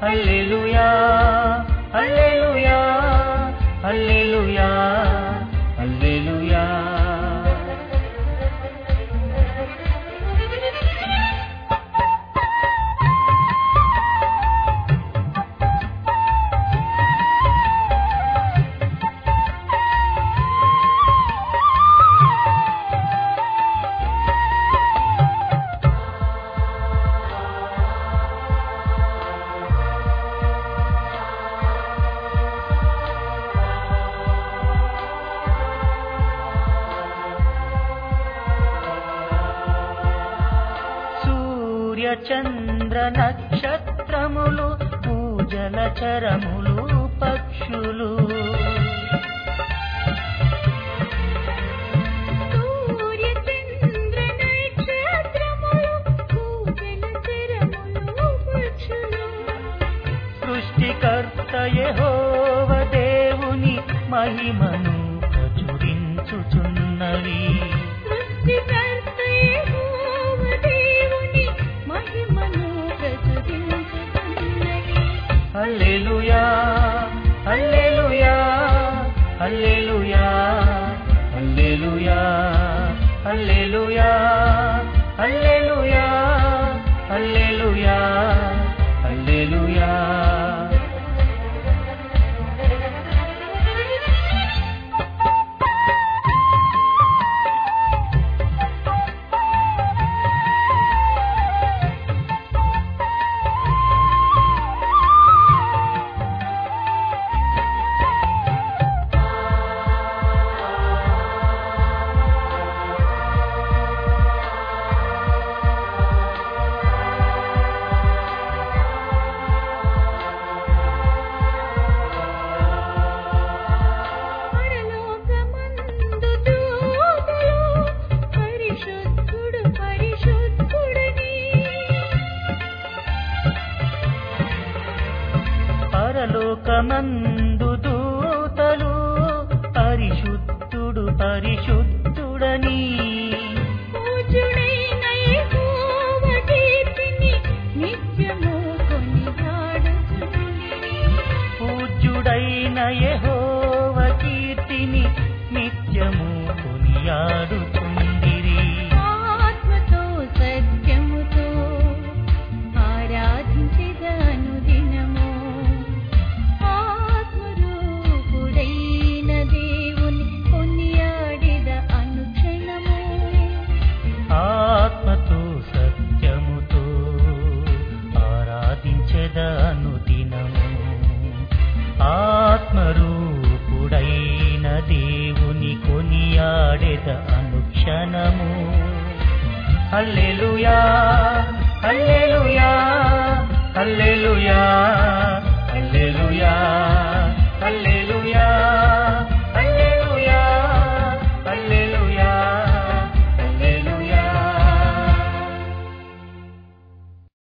హల్లెలూయా హల్లెలూయా హల్లెలూయా హల్లెలూయా సూర్య చంద్ర నక్షత్రములు పూజల చరములు పక్షులు సూర్య చంద్ర నక్షత్రములు పూజల శరములు పక్షులు సృష్టికర్త యెహోవ దేవుని మహిమను ప్రచురించుచున్నవి సృష్టికర్త యెహోవ దేవుని మహిమను ప్రచురించుచున్నది హల్లెలూయా హల్లెలూయా హల్లెలూయా హల్లెలూయా హల్లెలూయా హల్లెలూయా హల్లెలూయా హల్లెలూయా పరలోకమందు దూతలు పరిశుద్ధుడు పరిశుద్ధుడని పరలోకమందు దూతలు పరిశుద్ధుడు పరిశుద్ధుడని పూజ్యుడైన యెహోవ కీర్తిని నిత్యము కొనియాడుచుండిరి. పూజ్యుడైన యెహోవ కీర్తిని నిత్యము కొనియాడుచుండిరి ఆత్మతో సత్యముతో ఆరాధించెదను దినము ఆత్మరూపుడైన దేవుని కొనియాడిద అనుక్షణము ఆత్మతో సత్యముతో ఆరాధించెదను దినము ఆత్మరూపుడైన దేవుని కొనియాడెద అనుక్షణము హల్లెలూయా హల్లెలూయా హల్లెలూయా